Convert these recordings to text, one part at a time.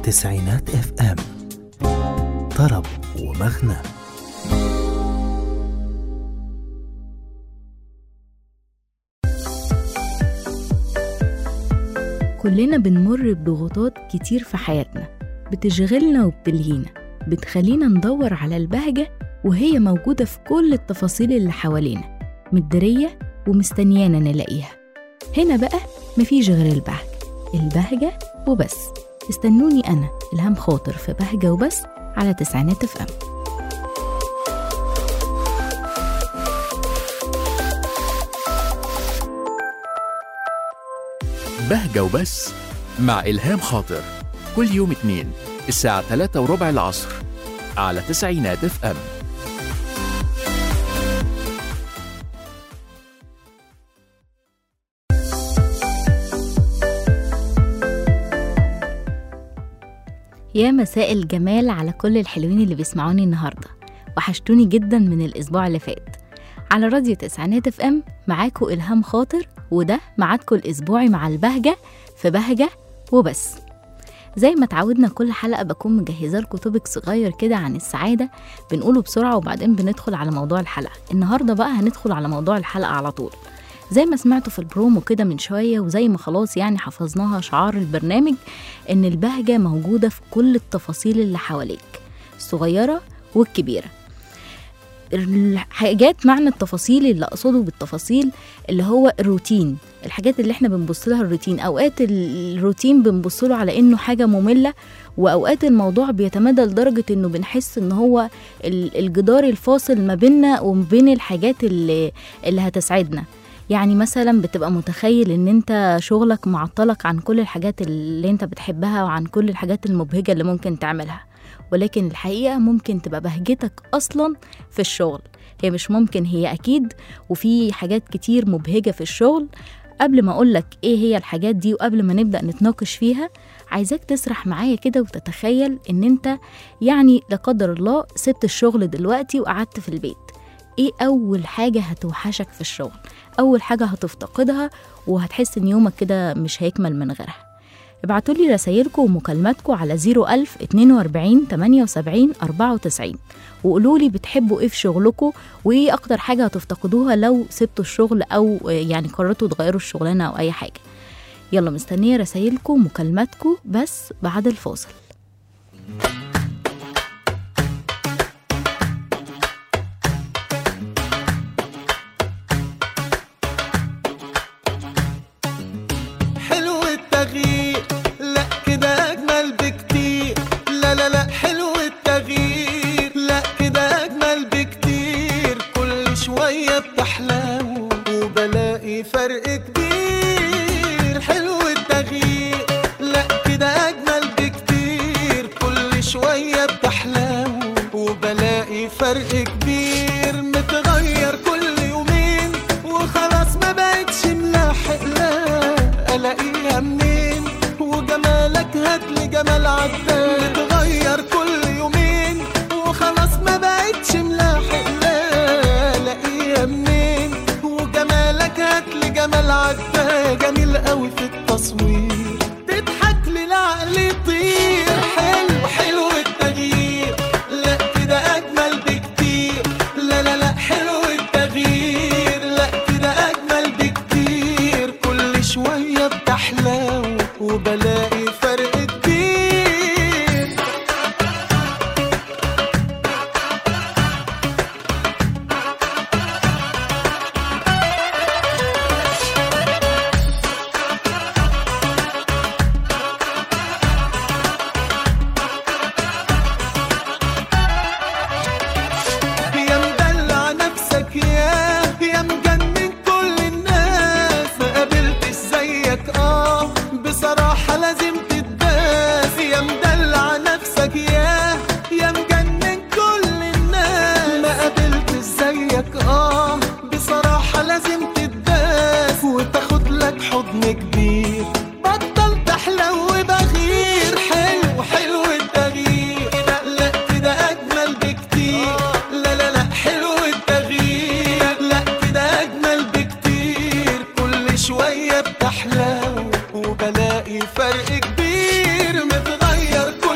تسعينات اف ام طرب ومغنى كلنا بنمر بضغوطات كتير في حياتنا بتشغلنا وبتلهينا بتخلينا ندور على البهجة وهي موجودة في كل التفاصيل اللي حوالينا متدارية ومستنيانا نلاقيها هنا بقى مفيش غير البهجة البهجة وبس استنوني أنا إلهام خاطر في بهجة وبس على تسعينات اف ام بهجة وبس مع إلهام خاطر كل يوم اتنين الساعة 3 وربع العصر على تسعينات اف ام يا مساء الجمال على كل الحلوين اللي بيسمعوني النهارده وحشتوني جدا من الاسبوع اللي فات على راديو تسعينات اف ام معاكم الهام خاطر وده ميعادكم الاسبوعي مع البهجه في بهجه وبس زي ما اتعودنا كل حلقه بكون مجهزه لكم توبك صغير كده عن السعاده بنقوله بسرعه وبعدين بندخل على موضوع الحلقه النهارده بقى هندخل على موضوع الحلقه على طول زي ما سمعتوا في البرومو كده من شويه وزي ما خلاص يعني حفظناها شعار البرنامج ان البهجه موجوده في كل التفاصيل اللي حواليك الصغيره والكبيره الحاجات معنى التفاصيل اللي اقصده بالتفاصيل اللي هو الروتين الحاجات اللي احنا بنبص لها الروتين اوقات الروتين بنبص له على انه حاجه ممله واوقات الموضوع بيتمدى لدرجه انه بنحس ان هو ال- الجدار الفاصل ما بيننا وما بين الحاجات اللي اللي هتسعدنا يعني مثلا بتبقى متخيل ان انت شغلك معطلك عن كل الحاجات اللي انت بتحبها وعن كل الحاجات المبهجه اللي ممكن تعملها ولكن الحقيقه ممكن تبقى بهجتك اصلا في الشغل هي مش ممكن هي اكيد وفي حاجات كتير مبهجه في الشغل قبل ما اقولك ايه هي الحاجات دي وقبل ما نبدا نتناقش فيها عايزاك تسرح معايا كده وتتخيل ان انت يعني لا قدر الله سبت الشغل دلوقتي وقعدت في البيت ايه اول حاجه هتوحشك في الشغل اول حاجه هتفتقدها وهتحس ان يومك كده مش هيكمل من غيرها ابعتوا لي رسايلكم ومكالماتكم على 01000 42 78 94 وقولوا لي بتحبوا ايه في شغلكم وايه اكتر حاجه هتفتقدوها لو سبتوا الشغل او يعني قررتوا تغيروا الشغلانه او اي حاجه يلا مستنيه رسايلكم ومكالماتكم بس بعد الفاصل حلو التغيير لا كده اجمل بكتير لا لا لا حلو التغيير لا كده اجمل بكتير كل شوية بتحلو وبلاقي فرق كبير حلو التغيير لا كده اجمل بكتير كل شوية بتحلو وبلاقي فرق كبير متغير كل يومين وخلاص ما بقتش ملاحق لا الاقيها منين وجمالك هاتلي جمال عدال متغير كل يومين وخلاص ما بقتش ملاحق لا الاقيها منين وجمالك هاتلي جمال عدال جميل قوي في التصوير تضحك لي العقل يطير حلو حلو التغيير لا كده اجمل بكتير لا لا لا حلو التغيير لا كده اجمل بكتير كل شويه بتحلو وبلاقي فرق كبير يا مدلع نفسك يا يا مجنن كل الناس ما قابلتش زيك اه بصراحة لازم تتداس يا مدلع نفسك يا يا مجنن كل الناس ما قابلتش زيك اه بصراحة لازم تتداس وتاخد لك حضن كبير بطل تحلو بغير حلو حلو التغيير لا كده اجمل بكتير لا لا لا حلو التغيير لا كده اجمل بكتير كل شويه بتحلو وبلاقي فرق كبير متغير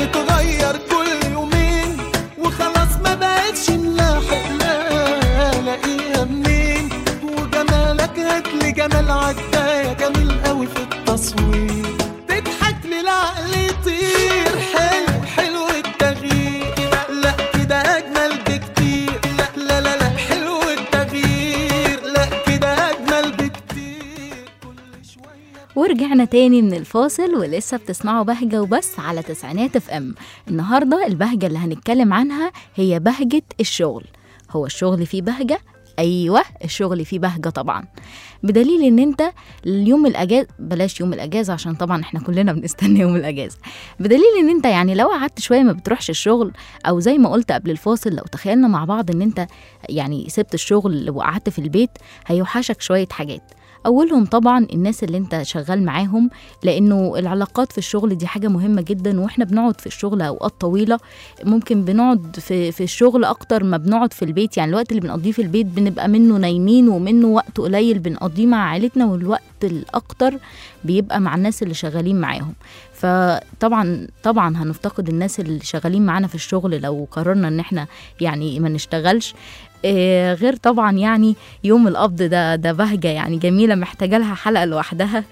بنتغير كل يومين وخلاص ما بقتش نلاحق لا لاقيها منين وجمالك هاتلي جمال عدايا جميل قوي في التصوير تضحك لي العقل يطير حلو حلو التغيير لا كده اجمل بكتير لا لا لا لا حلو التغيير لا كده اجمل بكتير كل شويه ورجعنا تاني من الفاصل ولسه بتسمعوا بهجة وبس على تسعينات اف ام النهاردة البهجة اللي هنتكلم عنها هي بهجة الشغل هو الشغل فيه بهجة ايوه الشغل فيه بهجه طبعا بدليل ان انت اليوم الاجازه بلاش يوم الاجازه عشان طبعا احنا كلنا بنستنى يوم الاجازه بدليل ان انت يعني لو قعدت شويه ما بتروحش الشغل او زي ما قلت قبل الفاصل لو تخيلنا مع بعض ان انت يعني سبت الشغل وقعدت في البيت هيوحشك شويه حاجات اولهم طبعا الناس اللي انت شغال معاهم لانه العلاقات في الشغل دي حاجه مهمه جدا واحنا بنقعد في الشغل اوقات طويله ممكن بنقعد في في الشغل اكتر ما بنقعد في البيت يعني الوقت اللي بنقضيه في البيت بنبقى منه نايمين ومنه وقت قليل بنقضيه مع عائلتنا والوقت الاكتر بيبقى مع الناس اللي شغالين معاهم فطبعا طبعا هنفتقد الناس اللي شغالين معانا في الشغل لو قررنا ان احنا يعني ما نشتغلش آه، غير طبعا يعني يوم القبض ده ده بهجه يعني جميله محتاجه لها حلقه لوحدها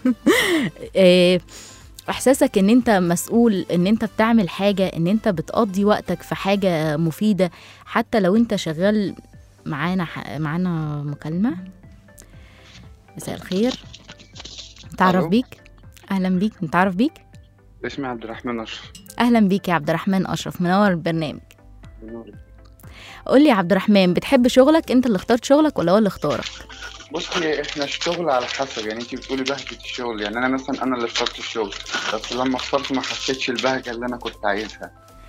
آه، احساسك ان انت مسؤول ان انت بتعمل حاجه ان انت بتقضي وقتك في حاجه مفيده حتى لو انت شغال معانا ح- معانا مكالمه مساء الخير نتعرف ألو. بيك اهلا بيك نتعرف بيك اسمي عبد الرحمن اشرف اهلا بيك يا عبد الرحمن اشرف منور البرنامج قول لي يا عبد الرحمن بتحب شغلك انت اللي اخترت شغلك ولا هو اللي اختارك بصي احنا الشغل على حسب يعني انت بتقولي بهجة الشغل يعني انا مثلا انا اللي اخترت الشغل بس لما اخترت ما حسيتش البهجة اللي انا كنت عايزها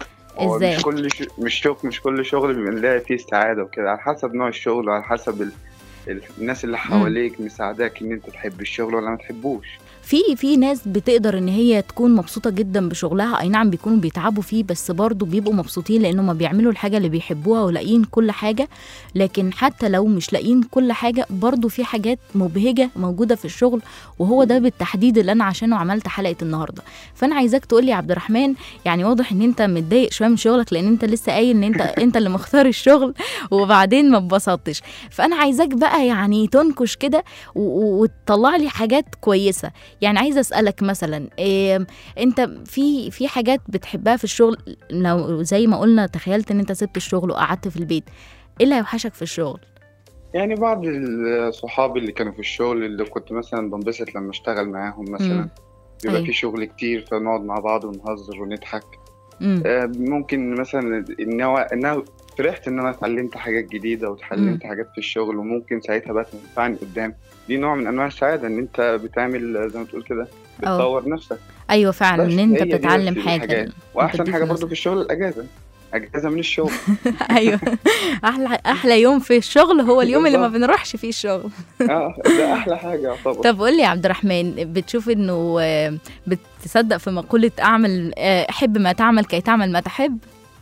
هو ازاي مش كل ش... مش شغل مش كل شغل بنلاقي فيه سعادة وكده على حسب نوع الشغل وعلى حسب ال... ال... الناس اللي حواليك مساعداك ان انت تحب الشغل ولا ما تحبوش في في ناس بتقدر ان هي تكون مبسوطه جدا بشغلها اي نعم بيكونوا بيتعبوا فيه بس برضه بيبقوا مبسوطين لانهم بيعملوا الحاجه اللي بيحبوها ولاقيين كل حاجه لكن حتى لو مش لاقيين كل حاجه برضه في حاجات مبهجه موجوده في الشغل وهو ده بالتحديد اللي انا عشانه عملت حلقه النهارده فانا عايزاك تقول لي يا عبد الرحمن يعني واضح ان انت متضايق شويه من شغلك لان انت لسه قايل ان انت انت اللي مختار الشغل وبعدين ما اتبسطتش فانا عايزاك بقى يعني تنكش كده و- و- وتطلع لي حاجات كويسه يعني عايزه اسالك مثلا إيه انت في في حاجات بتحبها في الشغل لو زي ما قلنا تخيلت ان انت سبت الشغل وقعدت في البيت ايه اللي هيوحشك في الشغل يعني بعض الصحاب اللي كانوا في الشغل اللي كنت مثلا بنبسط لما اشتغل معاهم مثلا مم. بيبقى أيوة. في شغل كتير فنقعد مع بعض ونهزر ونضحك امم آه، ممكن مثلا ان هو ان أنا فرحت ان انا اتعلمت حاجات جديده واتعلمت حاجات في الشغل وممكن ساعتها بقى تنفعني قدام دي نوع من انواع السعاده ان انت بتعمل زي ما تقول كده أه. بتطور نفسك ايوه فعلا بس ان انت هي دي بتتعلم بس حاجه الحاجات. واحسن بتضيف حاجه برضو لنفسك. في الشغل الاجازه اجازه من الشغل ايوه احلى احلى يوم في الشغل هو اليوم اللي ما بالظبط. بنروحش فيه الشغل اه ده احلى حاجه يعتبر طب قول لي يا عبد الرحمن بتشوف انه آه، بتصدق في مقوله اعمل آه، حب ما تعمل كي تعمل ما تحب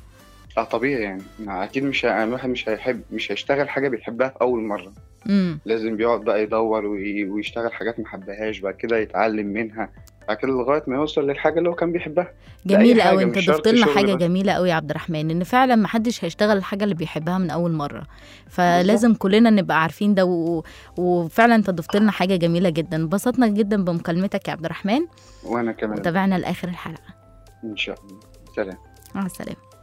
اه طبيعي يعني ما اكيد مش ه- الواحد مش هيحب مش هيشتغل حاجه بيحبها في اول مره امم لازم بيقعد بقى يدور وي- ويشتغل حاجات ما حبهاش بعد كده يتعلم منها بعد كده لغايه ما يوصل للحاجه اللي هو كان بيحبها ده أي جميل حاجة، قوي انت مش شرط ضفت لنا شغل حاجه بس. جميله قوي يا عبد الرحمن ان فعلا ما حدش هيشتغل الحاجه اللي بيحبها من اول مره فلازم كلنا نبقى عارفين ده و... وفعلا انت ضفت لنا حاجه جميله جدا انبسطنا جدا بمكالمتك يا عبد الرحمن وانا كمان وتابعنا لاخر الحلقه ان شاء الله سلام مع السلامة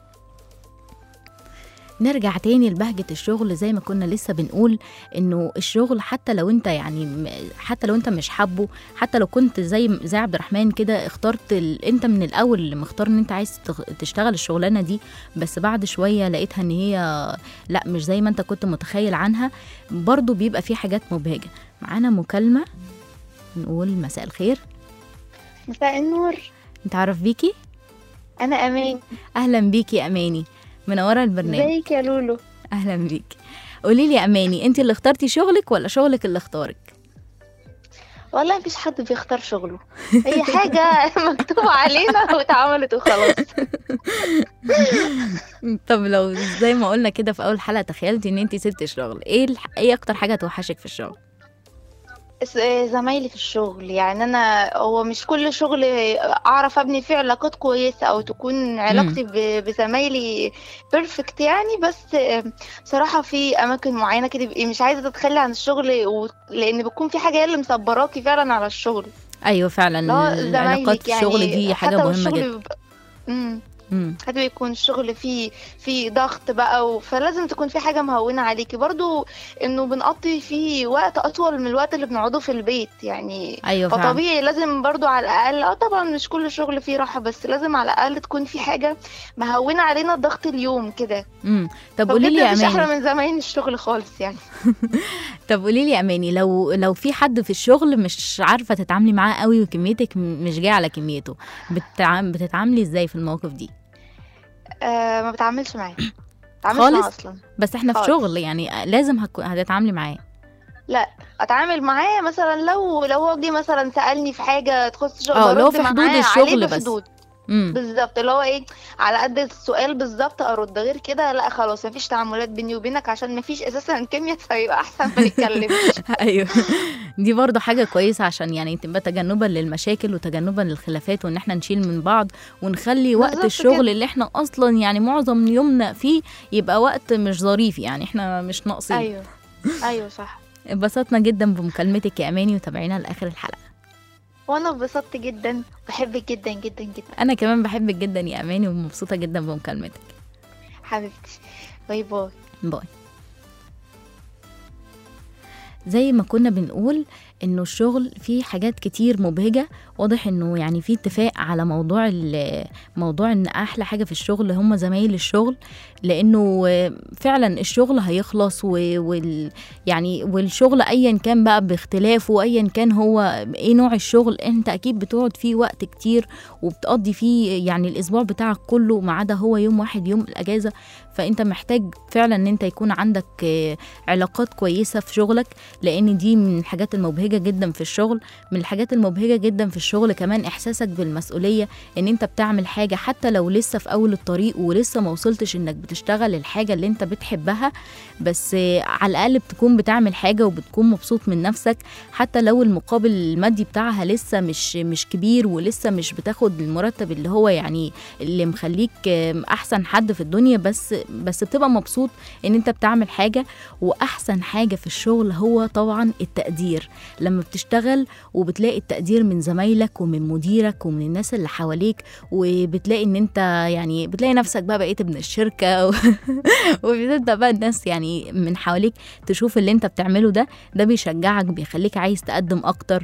نرجع تاني لبهجة الشغل زي ما كنا لسه بنقول انه الشغل حتى لو انت يعني م- حتى لو انت مش حابه حتى لو كنت زي زي عبد الرحمن كده اخترت ال... انت من الاول اللي مختار ان انت عايز تغ- تشتغل الشغلانة دي بس بعد شوية لقيتها ان هي لا مش زي ما انت كنت متخيل عنها برضو بيبقى في حاجات مبهجة معانا مكالمة نقول مساء الخير مساء النور نتعرف بيكي انا امان اهلا بيكي يا اماني منوره البرنامج ازيك يا لولو اهلا بيك قولي لي يا اماني انت اللي اخترتي شغلك ولا شغلك اللي اختارك والله مفيش حد بيختار شغله هي حاجة مكتوبة علينا واتعملت وخلاص طب لو زي ما قلنا كده في اول حلقه تخيلتي ان انت سبتي الشغل ايه الح... ايه اكتر حاجه توحشك في الشغل س- زمايلي في الشغل يعني انا هو مش كل شغل اعرف ابني فيه علاقات كويسه او تكون علاقتي ب- بزمايلي بيرفكت يعني بس بصراحه في اماكن معينه كده بقى مش عايزه تتخلي عن الشغل و... لان بتكون في حاجه هي اللي مصبراكي فعلا على الشغل ايوه فعلا اللي هو العلاقات زمايلك في الشغل يعني دي حاجه حتى لو مهمه الشغل جدا بيبقى- مم. مم. حتى بيكون الشغل فيه فيه ضغط بقى و... فلازم تكون في حاجة مهونة عليكي برضو انه بنقضي فيه وقت اطول من الوقت اللي بنقعده في البيت يعني ايوه فعلا فطبيعي لازم برضو على الاقل اه طبعا مش كل شغل فيه راحة بس لازم على الاقل تكون في حاجة مهونة علينا ضغط اليوم كده مم. طب قولي لي فبجد يا مش احلى اماني من زمايل الشغل خالص يعني طب قولي لي يا اماني لو لو في حد في الشغل مش عارفه تتعاملي معاه قوي وكميتك م- مش جايه على كميته بتتع... بتتعاملي ازاي في المواقف دي آه ما بتعاملش معاه ما بتعاملش خالص؟ معاه اصلا بس احنا في خالص. شغل يعني لازم هتكو- هتتعاملي معاه اتعامل معاه مثلا لو لو هو جه مثلا سالني في حاجه تخص شغل اه، لو برد في حدود معاه الشغل عليه بس. بحدود امم بالظبط اللي هو ايه على قد السؤال بالظبط ارد غير كده لا خلاص مفيش تعاملات بيني وبينك عشان مفيش اساسا كيمياء فيبقى احسن ما نتكلمش ايوه دي برضو حاجه كويسه عشان يعني تبقى تجنبا للمشاكل وتجنبا للخلافات وان احنا نشيل من بعض ونخلي وقت بالظبط الشغل كده. اللي احنا اصلا يعني معظم يومنا فيه يبقى وقت مش ظريف يعني احنا مش ناقصين ايوه ايوه صح انبسطنا جدا بمكالمتك يا اماني وتابعينا لاخر الحلقه وانا اتبسطت جدا بحبك جدا جدا جدا انا كمان بحبك جدا يا اماني ومبسوطه جدا بمكالمتك حبيبتي باي باي باي زي ما كنا بنقول انه الشغل فيه حاجات كتير مبهجة واضح انه يعني في اتفاق على موضوع ال- موضوع ان احلى حاجة في الشغل هم زمايل الشغل لانه فعلا الشغل هيخلص و- وال يعني والشغل ايا كان بقى باختلافه ايا كان هو ايه نوع الشغل انت اكيد بتقعد فيه وقت كتير وبتقضي فيه يعني الاسبوع بتاعك كله ما عدا هو يوم واحد يوم الاجازة فانت محتاج فعلا ان انت يكون عندك آه، علاقات كويسة في شغلك لان دي من الحاجات المبهجة جدا في الشغل من الحاجات المبهجة جدا في الشغل كمان احساسك بالمسؤولية ان انت بتعمل حاجة حتى لو لسه في اول الطريق ولسه ما وصلتش انك بتشتغل الحاجة اللي انت بتحبها بس آه، على الاقل بتكون بتعمل حاجة وبتكون مبسوط من نفسك حتى لو المقابل المادي بتاعها لسه مش مش كبير ولسه مش بتاخد المرتب اللي هو يعني اللي مخليك آه، احسن حد في الدنيا بس بس بتبقى مبسوط ان انت بتعمل حاجة واحسن حاجة في الشغل هو طبعا التقدير لما بتشتغل وبتلاقي التقدير من زمايلك ومن مديرك ومن الناس اللي حواليك وبتلاقي ان انت يعني بتلاقي نفسك بقى بقيت ابن الشركة و... وبتبدأ بقى الناس يعني من حواليك تشوف اللي انت بتعمله ده ده بيشجعك بيخليك عايز تقدم اكتر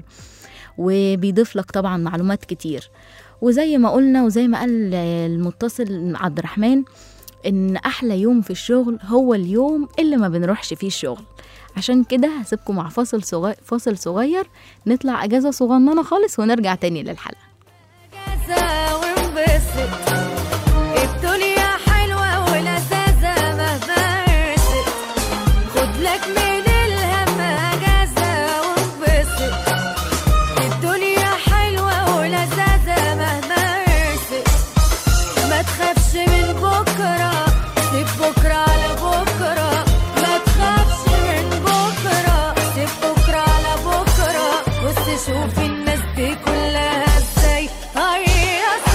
وبيضيف لك طبعا معلومات كتير وزي ما قلنا وزي ما قال المتصل عبد الرحمن ان احلى يوم في الشغل هو اليوم اللي ما بنروحش فيه الشغل عشان كده هسيبكم مع فاصل صغير فاصل صغير نطلع اجازه صغننه خالص ونرجع تاني للحلقه اجازة وانبسط الدنيا حلوة ولذاذة مهما رست خد لك من الهم اجازة وانبسط الدنيا حلوة ولذاذة مهما رست ما تخافش من بكرة سيب بكرة على بكرة ما تخافش من بكرة سيب بكرة على بكرة بص شوف الناس دي كلها ازاي هيا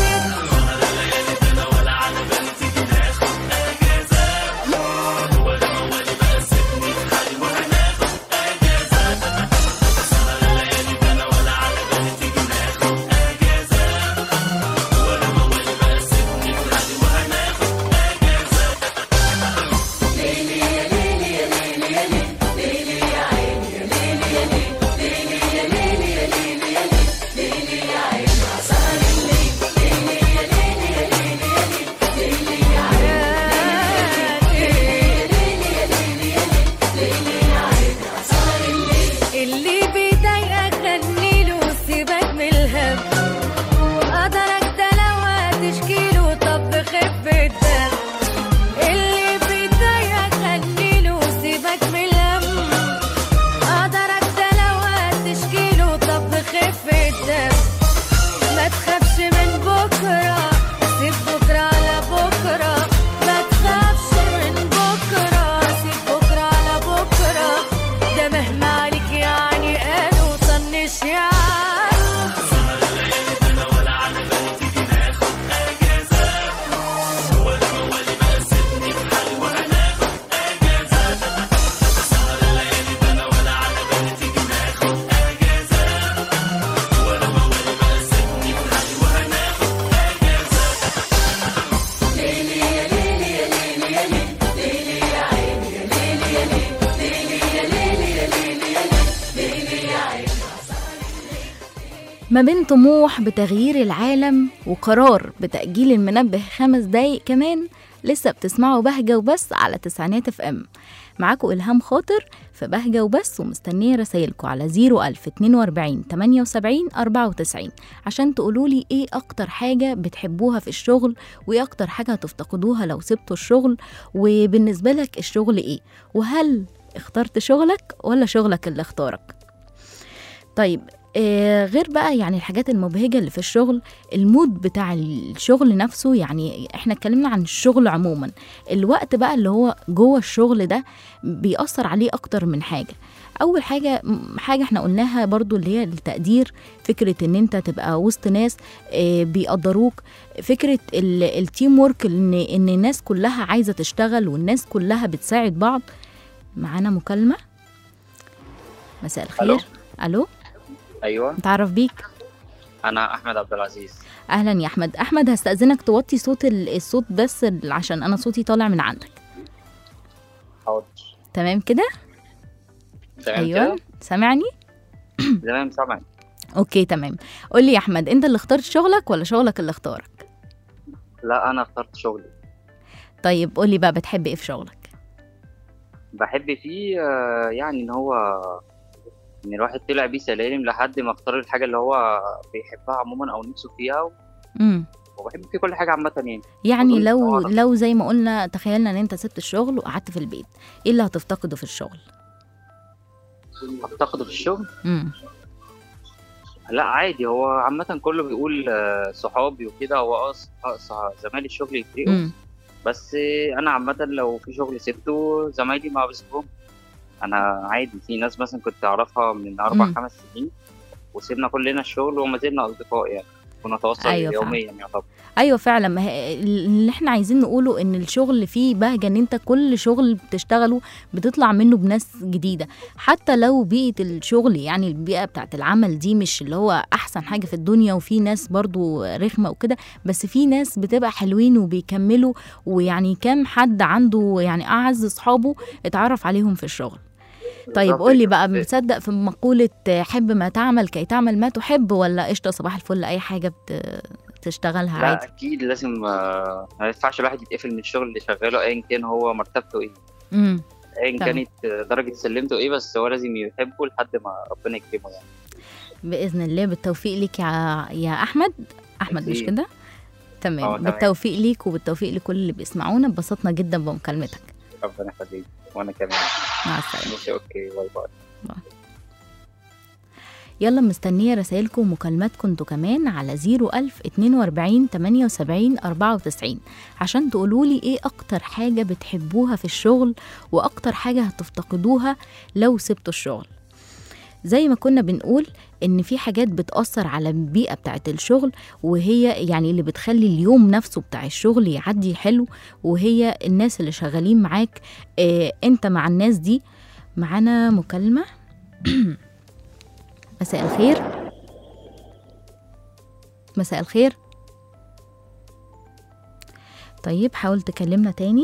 ما بين طموح بتغيير العالم وقرار بتأجيل المنبه خمس دقايق كمان لسه بتسمعوا بهجة وبس على تسعينات اف ام معاكم إلهام خاطر في بهجة وبس ومستنية رسايلكم على 01042 78 94 عشان تقولولي ايه أكتر حاجة بتحبوها في الشغل وايه أكتر حاجة هتفتقدوها لو سبتوا الشغل وبالنسبة لك الشغل ايه وهل اخترت شغلك ولا شغلك اللي اختارك طيب آه غير بقى يعني الحاجات المبهجة اللي في الشغل المود بتاع الشغل نفسه يعني احنا اتكلمنا عن الشغل عموما الوقت بقى اللي هو جوه الشغل ده بيأثر عليه أكتر من حاجة أول حاجة م- حاجة احنا قلناها برضو اللي هي التقدير فكرة ان انت تبقى وسط ناس آه، بيقدروك فكرة ال- التيم وورك ان ان الناس كلها عايزة تشتغل والناس كلها بتساعد بعض معانا مكالمة مساء الخير ألو. الو ايوه نتعرف بيك انا احمد عبد العزيز اهلا يا احمد احمد هستأذنك توطي صوت ال- الصوت بس ال- عشان انا صوتي طالع من عندك حاضر تمام كده تمام ايوه كده سامعني تمام سامعك اوكي تمام قول لي يا احمد انت اللي اخترت شغلك ولا شغلك اللي اختارك لا انا اخترت شغلي طيب قول لي بقى بتحب ايه في شغلك بحب فيه آه، يعني ان هو ان الواحد طلع بيه سلالم لحد ما اختار الحاجه اللي هو بيحبها عموما او نفسه فيها امم وبحب فيه كل حاجه عامه يعني يعني أظن لو طبعاً. لو زي ما قلنا تخيلنا ان انت سبت الشغل وقعدت في البيت ايه اللي هتفتقده في الشغل افتقده في الشغل امم لا عادي هو عامه كله بيقول آه، صحابي وكده هو أص- أص- زمايلي الشغل يفرقوا امم بس آه، انا عامه لو في شغل سبته زمايلي ما بسيبهم انا عادي في ناس مثلا كنت اعرفها من اربع مم. خمس سنين وسيبنا كلنا الشغل وما زلنا اصدقاء يعني ونتواصل أيوة فعلا. يوميا يعتبر ايوه فعلا ما هي اللي احنا عايزين نقوله ان الشغل فيه بهجه ان انت كل شغل بتشتغله بتطلع منه بناس جديده حتى لو بيئه الشغل يعني البيئه بتاعت العمل دي مش اللي هو احسن حاجه في الدنيا وفي ناس برضو رخمه وكده بس في ناس بتبقى حلوين وبيكملوا ويعني كام حد عنده يعني اعز اصحابه اتعرف عليهم في الشغل طيب بالظبط قول لي كده. بقى مصدق في مقولة حب ما تعمل كي تعمل ما تحب ولا قشطة صباح الفل أي حاجة بت- تشتغلها لا عادي اكيد لازم آه، ما ينفعش الواحد يتقفل من الشغل اللي شغاله ايا كان هو مرتبته ايه امم ايا تمام. كانت آه، درجه سلمته ايه بس هو لازم يحبه لحد ما ربنا يكرمه يعني بإذن الله بالتوفيق ليك يا يا أحمد أحمد مش أكيد. كده آه، تمام تمام. بالتوفيق ليك وبالتوفيق لكل اللي بيسمعونا اتبسطنا جدا بمكالمتك ربنا يخليك وانا كمان مع السلامة ماشي اوكي باي باي يلا مستنية رسائلكم ومكالماتكم انتوا كمان على 01000 42 78 94 عشان تقولولي ايه أكتر حاجة بتحبوها في الشغل وأكتر حاجة هتفتقدوها لو سبتوا الشغل زي ما كنا بنقول ان في حاجات بتأثر على البيئة بتاعت الشغل وهي يعني اللي بتخلي اليوم نفسه بتاع الشغل يعدي حلو وهي الناس اللي شغالين معاك اه انت مع الناس دي معانا مكالمة مساء الخير مساء الخير طيب حاول تكلمنا تاني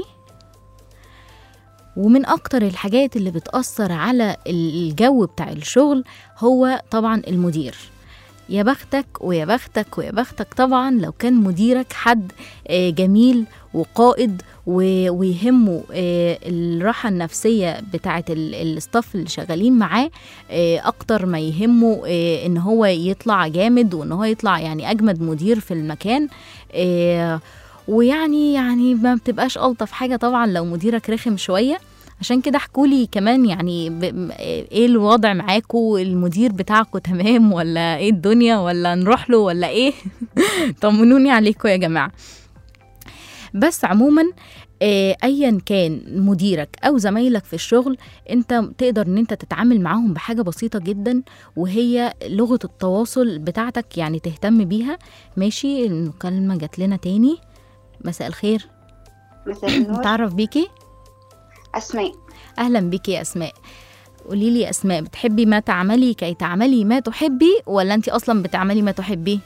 ومن اكتر الحاجات اللي بتأثر على الجو بتاع الشغل هو طبعا المدير يا بختك ويا بختك ويا بختك طبعا لو كان مديرك حد آه، جميل وقائد و- ويهمه آه، الراحة النفسية بتاعة ال- الستاف اللي شغالين معاه آه، أكتر ما يهمه آه، إن هو يطلع جامد وإن هو يطلع يعني أجمد مدير في المكان آه، ويعني يعني ما بتبقاش ألطف حاجة طبعا لو مديرك رخم شوية عشان كده احكولي كمان يعني ب... م- ايه الوضع معاكوا المدير بتاعكوا تمام ولا ايه الدنيا ولا نروح له ولا ايه طمنوني عليكم يا جماعه بس عموما آه، ايا كان مديرك او زمايلك في الشغل انت تقدر ان انت تتعامل معاهم بحاجه بسيطه جدا وهي لغه التواصل بتاعتك يعني تهتم بيها ماشي المكالمه جات لنا تاني مساء الخير مساء النور نتعرف بيكي أسماء اهلا بيكي يا اسماء قولي لي يا اسماء بتحبي ما تعملي كي تعملي ما تحبي ولا انت اصلا بتعملي ما تحبي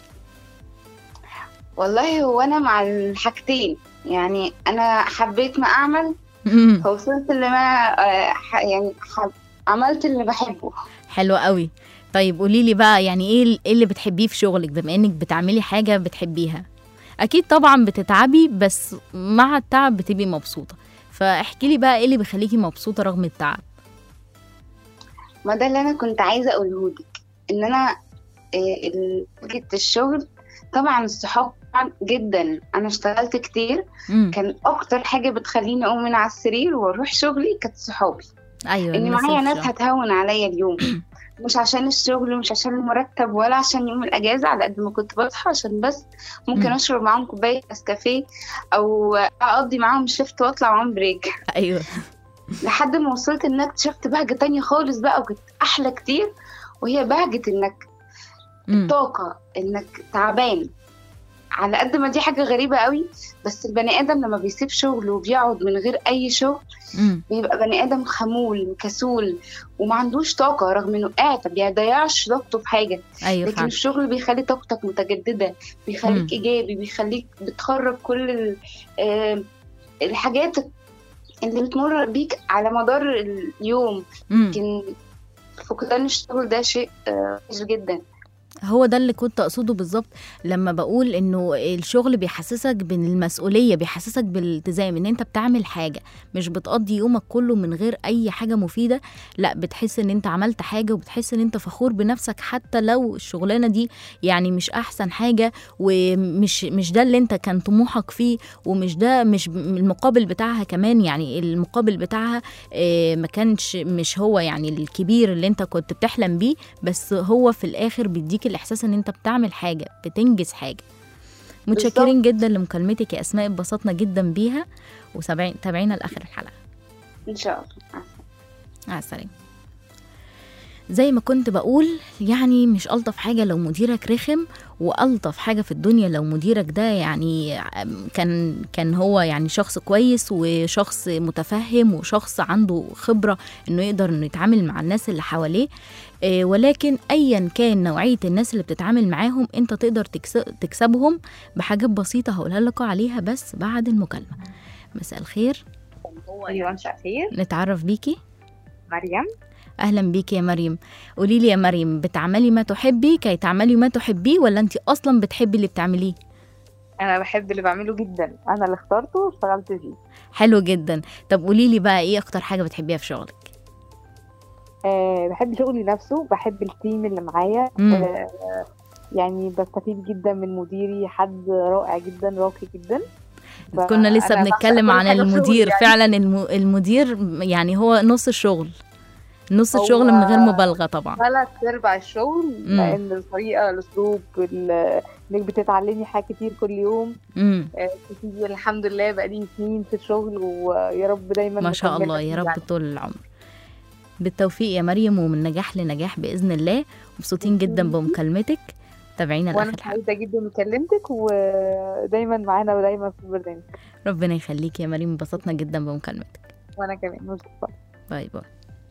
والله هو أنا مع الحاجتين يعني أنا حبيت ما أعمل مم. فوصلت اللي ما آه، ح- يعني حب عملت اللي بحبه حلو قوي طيب قولي لي بقى يعني ايه ال- إيه اللي بتحبيه في شغلك بما انك بتعملي حاجه بتحبيها اكيد طبعا بتتعبي بس مع التعب بتبقي مبسوطه فاحكي لي بقى ايه اللي بيخليكي مبسوطه رغم التعب ما ده اللي انا كنت عايزه اقوله لك ان انا آه، ال- فكره الشغل طبعا الصحاب طبعاً جدا انا اشتغلت كتير امم كان اكتر حاجه بتخليني اقوم من على السرير واروح شغلي كانت صحابي ايوه ان الناس معايا اللي ناس في الشغل. هتهون عليا اليوم مش عشان الشغل مش عشان المرتب ولا عشان يوم الاجازه على قد ما كنت بصحى عشان بس ممكن مم. اشرب معاهم كوبايه نسكافيه او اقضي معاهم شيفت واطلع معاهم بريك ايوه لحد ما وصلت ان انا اكتشفت بهجه تانية خالص بقى وكانت احلى كتير وهي بهجه انك امم طاقه انك تعبان على قد ما دي حاجه غريبه قوي بس البني ادم لما بيسيب شغله وبيقعد من غير اي شغل امم بيبقى بني ادم خمول وكسول وما عندوش طاقه رغم انه قاعد ما بيضيعش طاقته في حاجه ايوه لكن فعلا الشغل بيخلي طاقتك متجدده بيخليك مم. ايجابي بيخليك بتخرج كل ال- آه، الحاجات اللي بتمر بيك على مدار اليوم امم لكن فقدان الشغل ده شيء آه، وحش جدا هو ده اللي كنت اقصده بالظبط لما بقول انه الشغل بيحسسك بالمسؤوليه بيحسسك بالالتزام ان انت بتعمل حاجه مش بتقضي يومك كله من غير اي حاجه مفيده لا بتحس ان انت عملت حاجه وبتحس ان انت فخور بنفسك حتى لو الشغلانه دي يعني مش احسن حاجه ومش مش ده اللي انت كان طموحك فيه ومش ده مش المقابل بتاعها كمان يعني المقابل بتاعها آه، ما كانش مش هو يعني الكبير اللي انت كنت بتحلم بيه بس هو في الاخر بيديك الاحساس ان انت بتعمل حاجه بتنجز حاجه متشكرين جدا لمكالمتك يا اسماء اتبسطنا جدا بيها وتابعينا لاخر الحلقه ان شاء الله مع السلامة. مع السلامه زي ما كنت بقول يعني مش ألطف حاجة لو مديرك رخم وألطف حاجة في الدنيا لو مديرك ده يعني كان كان هو يعني شخص كويس وشخص متفهم وشخص عنده خبرة إنه يقدر إنه يتعامل مع الناس اللي حواليه آه، ولكن أيا كان نوعية الناس اللي بتتعامل معاهم أنت تقدر تكس- تكسبهم بحاجات بسيطة هقولها لكم عليها بس بعد المكالمة مساء الخير ايوه مساء الخير نتعرف بيكي مريم اهلا بيكي يا مريم قولي لي يا مريم بتعملي ما تحبي كي تعملي ما تحبيه ولا انت اصلا بتحبي اللي بتعمليه انا بحب اللي بعمله جدا انا اللي اخترته واشتغلت فيه حلو جدا طب قولي لي بقى ايه اكتر حاجه بتحبيها في شغلك أه بحب شغلي نفسه بحب التيم اللي معايا مم. أه يعني بستفيد جدا من مديري حد رائع جدا راقي جدا ف- كنا لسه أنا بنتكلم بعشق عن كل حاجة في شغلي المدير يعني. فعلا الم... المدير يعني هو نص الشغل نص هو- الشغل من غير مبالغه طبعا ثلاث ارباع الشغل مم. لان الطريقه الاسلوب ال- انك بتتعلمي حاجات كتير كل يوم امم أه بتيجي الحمد لله بقالي سنين في الشغل ويا رب دايما ما شاء مكملة الله فيه يا رب يعني. طول العمر بالتوفيق يا مريم ومن نجاح لنجاح باذن الله مبسوطين جدا بمكالمتك تابعينا وانا لاخر الحلقه سعيده جدا اني كلمتك ودايما معانا ودايما في البرنامج ربنا يخليكي يا مريم انبسطنا جدا بمكالمتك وانا كمان مبسوطه باي باي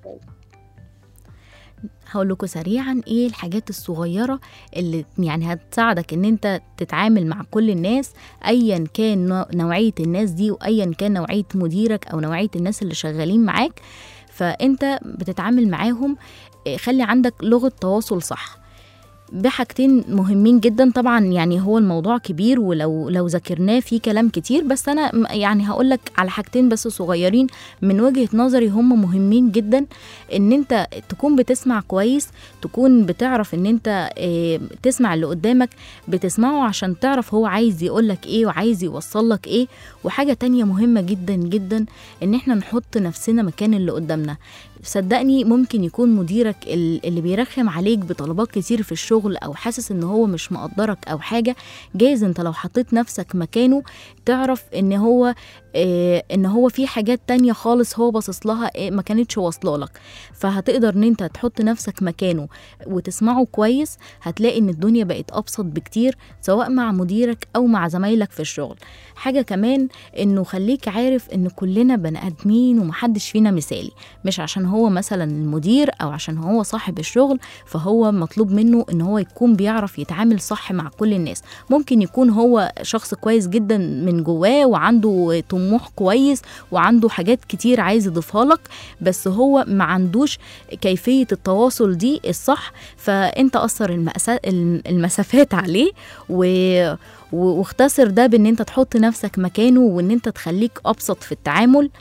هقول لكم سريعا ايه الحاجات الصغيره اللي يعني هتساعدك ان انت تتعامل مع كل الناس ايا كان نوع- نوعيه الناس دي وايا كان نوعيه مديرك او نوعيه الناس اللي شغالين معاك فانت بتتعامل معاهم إيه، خلي عندك لغه تواصل صح بحاجتين مهمين جدا طبعا يعني هو الموضوع كبير ولو لو ذاكرناه فيه كلام كتير بس انا م- يعني هقول لك على حاجتين بس صغيرين من وجهة نظري هم مهمين جدا ان انت تكون بتسمع كويس تكون بتعرف ان انت آه، تسمع اللي قدامك بتسمعه عشان تعرف هو عايز يقولك ايه وعايز يوصلك ايه وحاجة تانية مهمة جدا جدا ان احنا نحط نفسنا مكان اللي قدامنا صدقني ممكن يكون مديرك ال- اللي بيرخم عليك بطلبات كتير في الشغل او حاسس ان هو مش مقدرك او حاجة جايز انت لو حطيت نفسك مكانه تعرف ان هو آه، ان هو في حاجات تانية خالص هو باصص لها آه، ما كانتش واصله لك فهتقدر ان انت تحط نفسك مكانه وتسمعه كويس هتلاقي ان الدنيا بقت ابسط بكتير سواء مع مديرك او مع زمايلك في الشغل حاجة كمان انه خليك عارف ان كلنا بني ادمين ومحدش فينا مثالي مش عشان هو مثلا المدير او عشان هو صاحب الشغل فهو مطلوب منه ان هو يكون بيعرف يتعامل صح مع كل الناس ممكن يكون هو شخص كويس جدا من جواه وعنده طموح كويس وعنده حاجات كتير عايز يضيفها لك بس هو ما عندوش كيفية التواصل دي الصح فانت اثر المأسا- المسافات عليه و و- واختصر ده بان انت تحط نفسك مكانه وان انت تخليك ابسط في التعامل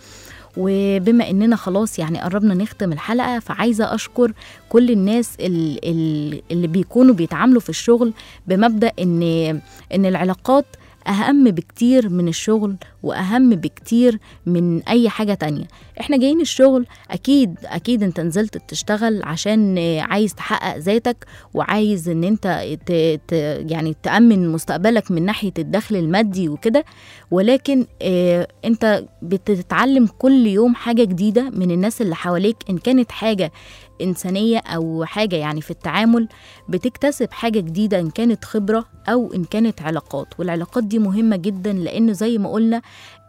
وبما اننا خلاص يعني قربنا نختم الحلقه فعايزه اشكر كل الناس ال- ال- اللي بيكونوا بيتعاملوا في الشغل بمبدا ان ان العلاقات اهم بكتير من الشغل واهم بكتير من اي حاجه تانية احنا جايين الشغل اكيد اكيد انت نزلت تشتغل عشان عايز تحقق ذاتك وعايز ان انت ت... ت... يعني تامن مستقبلك من ناحيه الدخل المادي وكده ولكن آه انت بتتعلم كل يوم حاجه جديده من الناس اللي حواليك ان كانت حاجه إنسانية أو حاجة يعني في التعامل بتكتسب حاجة جديدة إن كانت خبرة أو إن كانت علاقات والعلاقات دي مهمة جدا لأن زي ما قلنا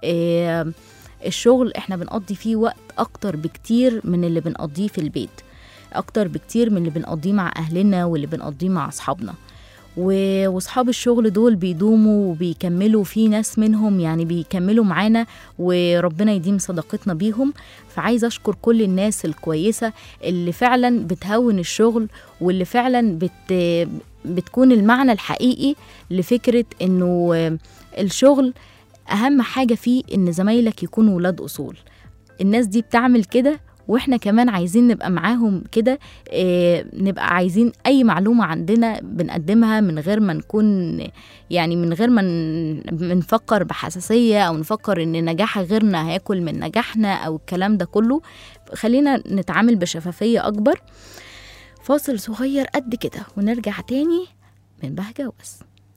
آه الشغل إحنا بنقضي فيه وقت أكتر بكتير من اللي بنقضيه في البيت أكتر بكتير من اللي بنقضيه مع أهلنا واللي بنقضيه مع أصحابنا و- واصحاب الشغل دول بيدوموا وبيكملوا في ناس منهم يعني بيكملوا معانا وربنا يديم صداقتنا بيهم فعايزه اشكر كل الناس الكويسه اللي فعلا بتهون الشغل واللي فعلا بت بتكون المعنى الحقيقي لفكره انه الشغل اهم حاجه فيه ان زمايلك يكونوا ولاد اصول الناس دي بتعمل كده واحنا كمان عايزين نبقى معاهم كده إيه نبقى عايزين اي معلومه عندنا بنقدمها من غير ما نكون يعني من غير ما ن- بنفكر بحساسيه او نفكر ان نجاح غيرنا هياكل من نجاحنا او الكلام ده كله خلينا نتعامل بشفافيه اكبر فاصل صغير قد كده ونرجع تاني من بهجه وبس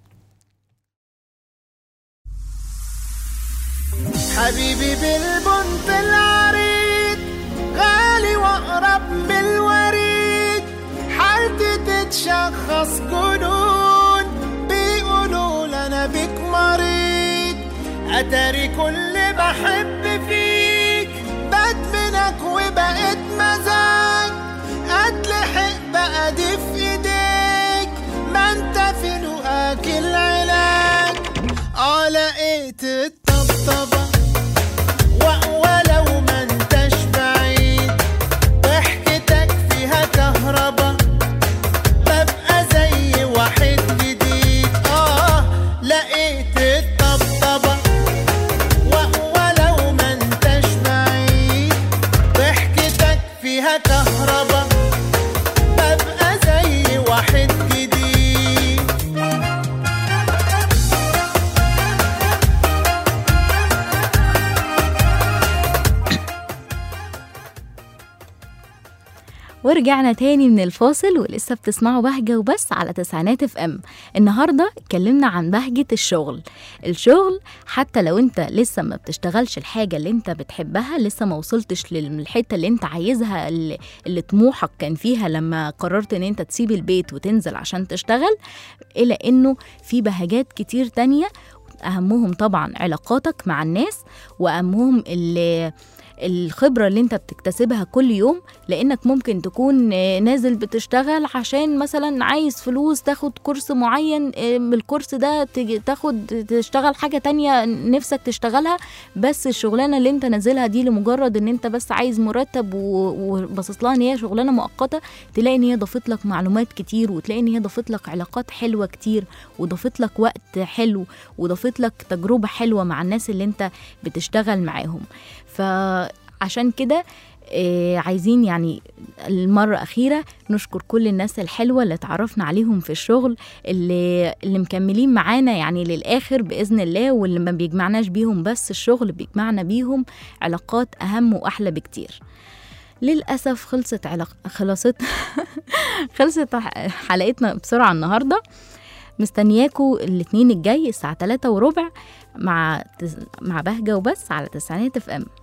حبيبي بالبنت العريض غالي واقرب من الوريد حالتي تتشخص جنون بيقولوا انا بيك مريض اتاري كل بحب فيك بدمنك وبقيت مزاج اتلحق بقى دي في ايديك ما انت في لقاك العلاج اه لقيت الطبطبة و- ولو ما انتش بعيد ضحكتك فيها كهربا ببقى زي واحد جديد اه لقيت الطبطبة و- ولو ما انتش بعيد ضحكتك فيها كهربا ببقى زي واحد جديد ورجعنا تاني من الفاصل ولسه بتسمعوا بهجة وبس على تسعينات اف ام النهاردة اتكلمنا عن بهجة الشغل الشغل حتى لو انت لسه ما بتشتغلش الحاجة اللي انت بتحبها لسه ما وصلتش للحتة اللي انت عايزها اللي, اللي طموحك كان فيها لما قررت ان انت تسيب البيت وتنزل عشان تشتغل إلى انه في بهجات كتير تانية أهمهم طبعا علاقاتك مع الناس وأهمهم اللي الخبرة اللي انت بتكتسبها كل يوم لانك ممكن تكون آه، نازل بتشتغل عشان مثلا عايز فلوس تاخد كورس معين آه، من الكورس ده تج- تاخد تشتغل حاجة تانية نفسك تشتغلها بس الشغلانة اللي انت نازلها دي لمجرد ان انت بس عايز مرتب و- وباصص لها ان هي شغلانة مؤقتة تلاقي ان هي ضافت لك معلومات كتير وتلاقي ان هي ضافت لك علاقات حلوة كتير وضافت لك وقت حلو وضافت لك تجربة حلوة مع الناس اللي انت بتشتغل معاهم فعشان كده آه، عايزين يعني المرة أخيرة نشكر كل الناس الحلوة اللي تعرفنا عليهم في الشغل اللي, اللي مكملين معانا يعني للآخر بإذن الله واللي ما بيجمعناش بيهم بس الشغل بيجمعنا بيهم علاقات أهم وأحلى بكتير للأسف خلصت علاق... خلصت خلصت ح- حلقتنا بسرعة النهاردة مستنياكوا الاثنين الجاي الساعة 3 وربع مع تس... مع بهجة وبس على تسعينات اف ام